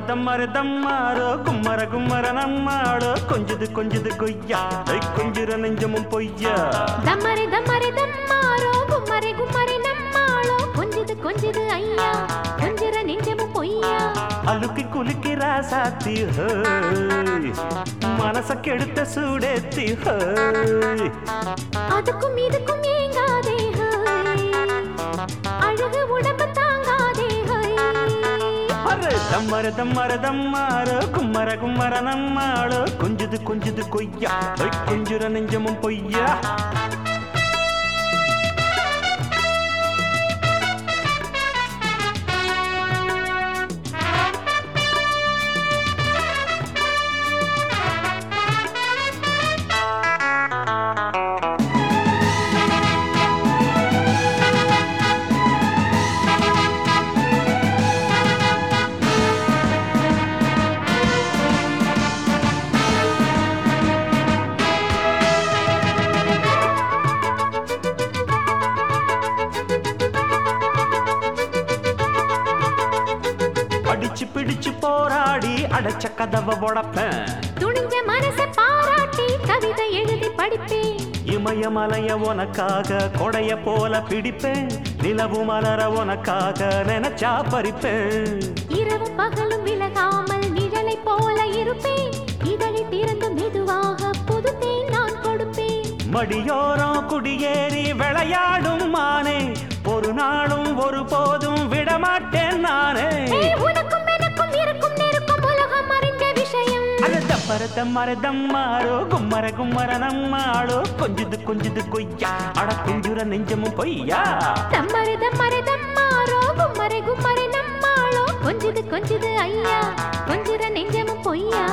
தம்மரு தம்மாரோ கும்மர கும்மர நம்மாளோ கொஞ்சது கொஞ்சது கொய்யா ஐ, கொஞ்சுற நெஞ்சமும் பொய்யா தம்மரி தம்மரி தம்மாரோ கும்மரி கும்மரி நம்மாளோ கொஞ்சது கொஞ்சது ஐயா கொஞ்சர நெஞ்சமும் பொய்யா அலுக்கி குலுக்கி ராசாத்தி ஹோய் மனச கெடுத்த சூடேத்தி ஹோய் அதுக்கும் இதுக்கும் ஏங்காதே ஹோய். அழகு உடம்பு தாங்காதே ஹோய். அரே தம்மர தம்மர தம்மாரோ கும்மர கும்மர நம்மாளோ கொஞ்சது கொஞ்சது கொய்யா ஐ, கொஞ்சுற நெஞ்சமும் பொய்யா அடிச்சு பிடிச்சு போராடி அடைச்ச கதவை உடப்பேன் துணிஞ்ச மனசை பாராட்டி கவிதை எழுதி படிப்பேன் இமயமலைய உனக்காக கொடைய போல பிடிப்பேன் நிலவு மலர உனக்காக நினைச்சா பறிப்பேன் இரவும் பகலும் விலகாமல் நிழலை போல இருப்பேன் இதழை திறந்து மெதுவாக புதுத்தேன் நான் கொடுப்பேன் மடியோரம் குடியேறி விளையாடும் மானே ஒரு நாளும் ஒரு போதும் விடமாட்டேன் நானே ஏய், உனக்கும் எனக்கும் இருக்கும் நெருக்கும் உலகம் அறிந்த விஷயம் மரத மரதம் மாறோ கும்மர கும்மர நம்மாளோ கொஞ்சது கொஞ்சது கொய்யா அட குஞ்சுர நெஞ்சமும் பொய்யா தம்மரு தம்மரு தம்மாரோ கும்மரை கும்மரை நம்மாளோ கொஞ்சது கொஞ்சது ஐயா கொஞ்சுற நெஞ்சமும் பொய்யா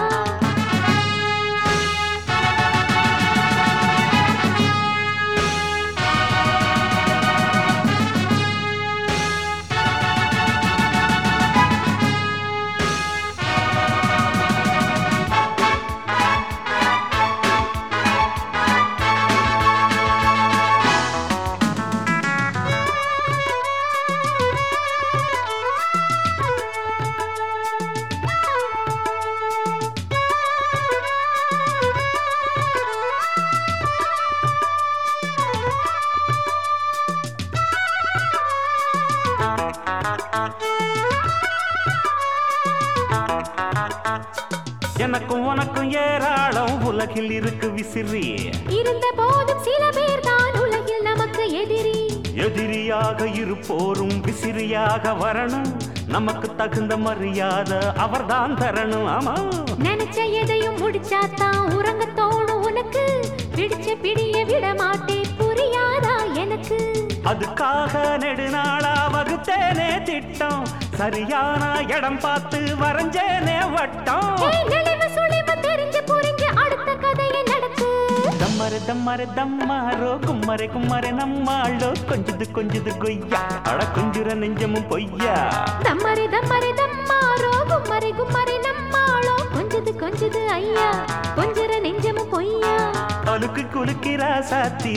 எனக்கும் உனக்கும் ஏராளம் உலகில் இருக்கு விசிறி இருந்த போதும் சில பேர் தான் உலகில் நமக்கு எதிரி எதிரியாக இருப்போரும் விசிறியாக வரணும் நமக்கு தகுந்த மரியாதை அவர்தான் தரணும் ஆமா நினைச்ச எதையும் முடிச்சாதான் உறங்க தோணும் உனக்கு பிடிச்ச பிடிய விட மாட்டேன் புரியாதா எனக்கு அதுக்காக நெடுநாளா வகுத்தேனே திட்டம் சரியான இடம் பார்த்து வரைஞ்சேனே வட்டம் ஏய், நெளிவு சுழிவு தெரிஞ்சு புரிஞ்சு அடுத்த கதையை நடத்து தம்மரு தம்மரு தம்மாரோ கும்மரை கும்மரை நம்மாளோ கொஞ்சது கொஞ்சது கொய்யா அட கொஞ்சுற நெஞ்சமும் பொய்யா தம்மரி தம்மரி தம்மாரோ கும்மரி கும்மரி நம்மாளோ கொஞ்சது கொஞ்சது ஐயா கொஞ்சர நெஞ்சமும் பொய்யா அழுக்கு குலுக்கிறா சாத்தி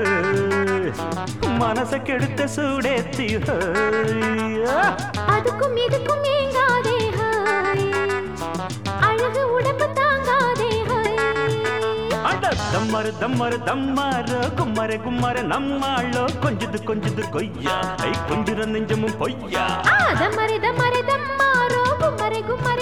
மனச கெடுத்த சூடேத்தி அதுக்கும் இதுக்கும் ஏங்காதே ஹாய் அழகு உடம்பு தாங்காதே ஹாய் அட தம்மரு தம்மரு தம்மாரோ கும்மரை கும்மரை நம்மாளோ கொஞ்சது கொஞ்சது கொய்யா ஐ கொஞ்சுற நெஞ்சமும் பொய்யா ஆ தம்மரி தம்மரி தம்மாரோ கும்மரி கும்மரி